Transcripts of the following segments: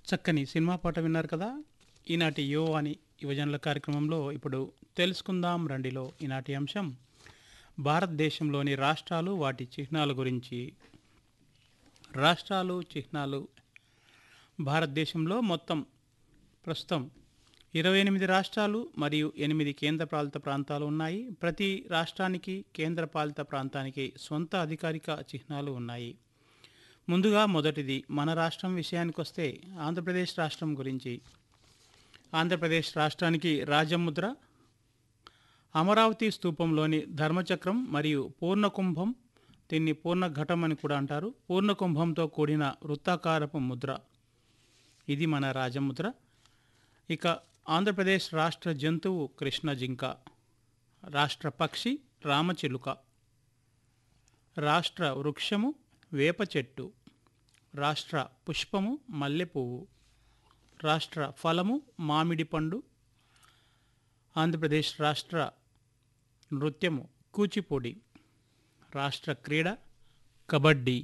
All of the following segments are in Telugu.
చక్కని సినిమా పాట విన్నారు కదా ఈనాటి యో అని యువజనుల కార్యక్రమంలో ఇప్పుడు తెలుసుకుందాం రండిలో ఈనాటి అంశం భారతదేశంలోని రాష్ట్రాలు వాటి చిహ్నాల గురించి రాష్ట్రాలు చిహ్నాలు భారతదేశంలో మొత్తం ప్రస్తుతం ఇరవై ఎనిమిది రాష్ట్రాలు మరియు ఎనిమిది కేంద్రపాలిత ప్రాంతాలు ఉన్నాయి ప్రతి రాష్ట్రానికి కేంద్రపాలిత ప్రాంతానికి సొంత అధికారిక చిహ్నాలు ఉన్నాయి ముందుగా మొదటిది మన రాష్ట్రం విషయానికి వస్తే ఆంధ్రప్రదేశ్ రాష్ట్రం గురించి ఆంధ్రప్రదేశ్ రాష్ట్రానికి రాజముద్ర అమరావతి స్తూపంలోని ధర్మచక్రం మరియు పూర్ణకుంభం దీన్ని పూర్ణఘటం అని కూడా అంటారు పూర్ణకుంభంతో కూడిన వృత్తాకారపు ముద్ర ఇది మన రాజముద్ర ఇక ఆంధ్రప్రదేశ్ రాష్ట్ర జంతువు కృష్ణ జింక రాష్ట్ర పక్షి రామచిలుక రాష్ట్ర వృక్షము వేప చెట్టు రాష్ట్ర పుష్పము మల్లెపువ్వు రాష్ట్ర ఫలము మామిడి పండు ఆంధ్రప్రదేశ్ రాష్ట్ర నృత్యము కూచిపూడి రాష్ట్ర క్రీడ కబడ్డీ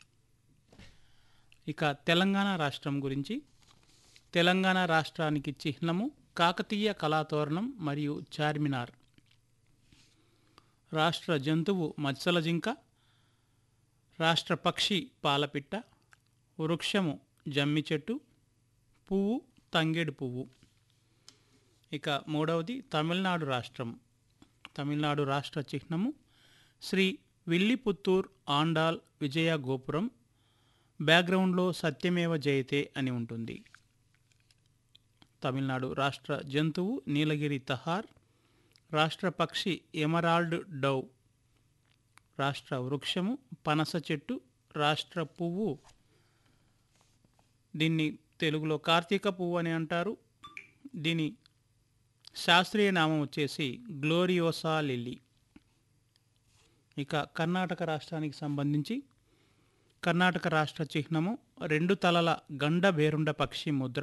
ఇక తెలంగాణ రాష్ట్రం గురించి తెలంగాణ రాష్ట్రానికి చిహ్నము కాకతీయ కళాతోరణం మరియు చార్మినార్ రాష్ట్ర జంతువు మత్సల జింక రాష్ట్ర పక్షి పాలపిట్ట వృక్షము జమ్మి చెట్టు పువ్వు తంగేడు పువ్వు ఇక మూడవది తమిళనాడు రాష్ట్రం తమిళనాడు రాష్ట్ర చిహ్నము శ్రీ విల్లిపుత్తూర్ ఆండాల్ విజయ గోపురం బ్యాక్గ్రౌండ్లో సత్యమేవ జయతే అని ఉంటుంది తమిళనాడు రాష్ట్ర జంతువు నీలగిరి తహార్ రాష్ట్ర పక్షి ఎమరాల్డ్ డౌ రాష్ట్ర వృక్షము పనస చెట్టు రాష్ట్ర పువ్వు దీన్ని తెలుగులో కార్తీక పువ్వు అని అంటారు దీని శాస్త్రీయ నామం వచ్చేసి గ్లోరియోసా లిల్లీ ఇక కర్ణాటక రాష్ట్రానికి సంబంధించి కర్ణాటక రాష్ట్ర చిహ్నము రెండు తలల గండ బేరుండ పక్షి ముద్ర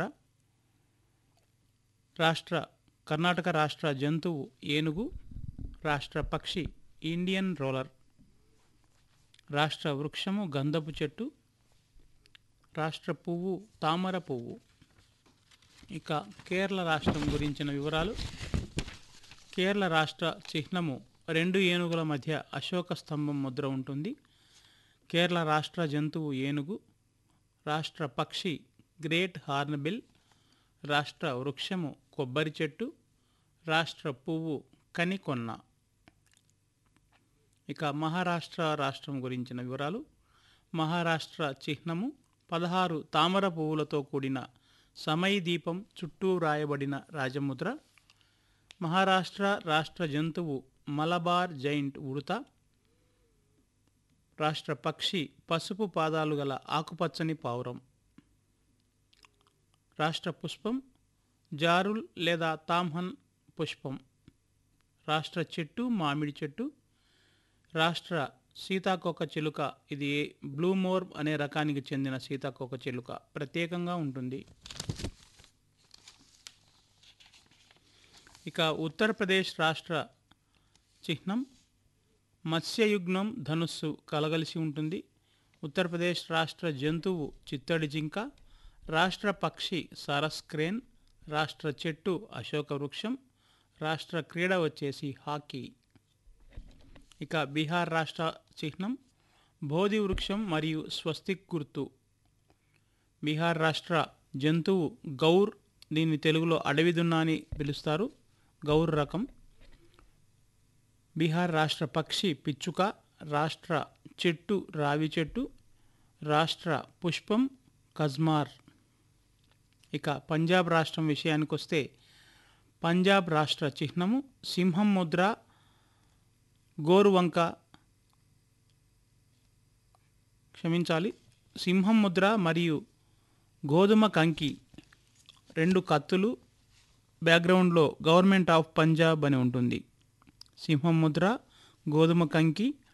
రాష్ట్ర కర్ణాటక రాష్ట్ర జంతువు ఏనుగు రాష్ట్ర పక్షి ఇండియన్ రోలర్ రాష్ట్ర వృక్షము గంధపు చెట్టు రాష్ట్ర పువ్వు తామర పువ్వు ఇక కేరళ రాష్ట్రం గురించిన వివరాలు కేరళ రాష్ట్ర చిహ్నము రెండు ఏనుగుల మధ్య అశోక స్తంభం ముద్ర ఉంటుంది కేరళ రాష్ట్ర జంతువు ఏనుగు రాష్ట్ర పక్షి గ్రేట్ హార్న్బిల్ రాష్ట్ర వృక్షము కొబ్బరి చెట్టు రాష్ట్ర పువ్వు కనికొన్న ఇక మహారాష్ట్ర రాష్ట్రం గురించిన వివరాలు మహారాష్ట్ర చిహ్నము పదహారు తామర పువ్వులతో కూడిన సమయ దీపం చుట్టూ రాయబడిన రాజముద్ర మహారాష్ట్ర రాష్ట్ర జంతువు మలబార్ జైంట్ ఉడత రాష్ట్ర పక్షి పసుపు పాదాలు గల ఆకుపచ్చని పావురం రాష్ట్ర పుష్పం జారుల్ లేదా తామ్హన్ పుష్పం రాష్ట్ర చెట్టు మామిడి చెట్టు రాష్ట్ర సీతాకోక చిలుక ఇది బ్లూమోర్ అనే రకానికి చెందిన సీతాకోక చిలుక ప్రత్యేకంగా ఉంటుంది ఇక ఉత్తరప్రదేశ్ రాష్ట్ర చిహ్నం మత్స్యయుగ్నం ధనుస్సు కలగలిసి ఉంటుంది ఉత్తరప్రదేశ్ రాష్ట్ర జంతువు చిత్తడి జింక రాష్ట్ర పక్షి సరస్ క్రేన్ రాష్ట్ర చెట్టు అశోక వృక్షం రాష్ట్ర క్రీడ వచ్చేసి హాకీ ఇక బీహార్ రాష్ట్ర చిహ్నం బోధి వృక్షం మరియు స్వస్తిక్ గుర్తు బీహార్ రాష్ట్ర జంతువు గౌర్ దీన్ని తెలుగులో అడవి దున్నా అని పిలుస్తారు గౌర్ రకం బీహార్ రాష్ట్ర పక్షి పిచ్చుక రాష్ట్ర చెట్టు రావి చెట్టు రాష్ట్ర పుష్పం కజ్మార్ ఇక పంజాబ్ రాష్ట్రం విషయానికి వస్తే పంజాబ్ రాష్ట్ర చిహ్నము సింహం ముద్ర గోరువంక క్షమించాలి సింహం ముద్ర మరియు గోధుమ కంకి రెండు కత్తులు బ్యాక్గ్రౌండ్లో గవర్నమెంట్ ఆఫ్ పంజాబ్ అని ఉంటుంది సింహం ముద్ర గోధుమ కంకి